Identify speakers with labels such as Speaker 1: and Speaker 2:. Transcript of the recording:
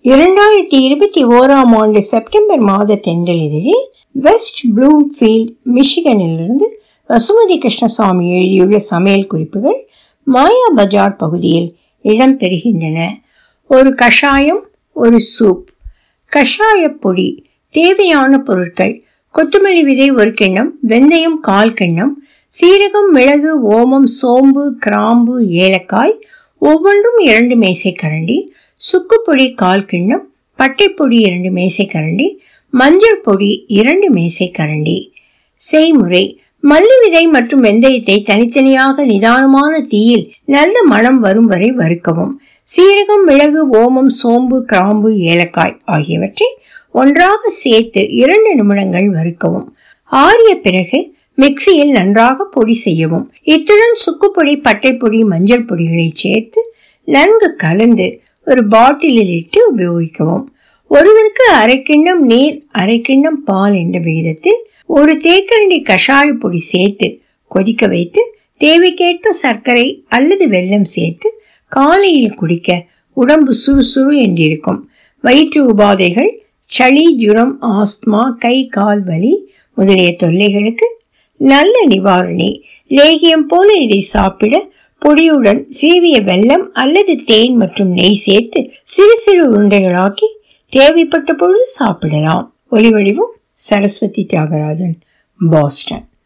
Speaker 1: இரண்டாயிரத்தி இருபத்தி ஓராம் ஆண்டு செப்டம்பர் மாத தென்றலிதழில் வெஸ்ட் ப்ளூம்ஃபீல்ட் மிஷிகனிலிருந்து வசுமதி கிருஷ்ணசாமி எழுதியுள்ள சமையல் குறிப்புகள் மாயா பஜார் பகுதியில் இடம்பெறுகின்றன ஒரு கஷாயம் ஒரு சூப் கஷாய பொடி தேவையான பொருட்கள் கொத்தமல்லி விதை ஒரு கிண்ணம் வெந்தயம் கால் கிண்ணம் சீரகம் மிளகு ஓமம் சோம்பு கிராம்பு ஏலக்காய் ஒவ்வொன்றும் இரண்டு மேசை கரண்டி சுக்குப்பொடி கால் கிண்ணம் பட்டைப்பொடி இரண்டு மேசை கரண்டி மஞ்சள் பொடி இரண்டு மேசை கரண்டி செய்முறை மல்லி விதை மற்றும் வெந்தயத்தை தனித்தனியாக நிதானமான தீயில் நல்ல மணம் வரும் வரை வறுக்கவும் சீரகம் மிளகு ஓமம் சோம்பு கிராம்பு ஏலக்காய் ஆகியவற்றை ஒன்றாக சேர்த்து இரண்டு நிமிடங்கள் வறுக்கவும் ஆறிய பிறகு மிக்சியில் நன்றாக பொடி செய்யவும் இத்துடன் சுக்குப்பொடி பட்டைப்பொடி மஞ்சள் பொடிகளை சேர்த்து நன்கு கலந்து ஒரு பாட்டிலில் இட்டு உபயோகிக்கவும் ஒருவருக்கு அரை கிண்ணம் நீர் அரை கிண்ணம் பால் என்ற விகிதத்தில் ஒரு தேக்கரண்டி கஷாய பொடி சேர்த்து கொதிக்க வைத்து தேவைக்கேற்ப சர்க்கரை அல்லது வெல்லம் சேர்த்து காலையில் குடிக்க உடம்பு சுறுசுறு என்றிருக்கும் வயிற்று உபாதைகள் சளி ஜுரம் ஆஸ்துமா கை கால் வலி முதலிய தொல்லைகளுக்கு நல்ல நிவாரணி லேகியம் போல இதை சாப்பிட பொடியுடன் சீவிய வெல்லம் அல்லது தேன் மற்றும் நெய் சேர்த்து சிறு சிறு உருண்டைகளாக்கி தேவைப்பட்ட பொழுது சாப்பிடலாம் ஒலிவடிவும் சரஸ்வதி தியாகராஜன் பாஸ்டன்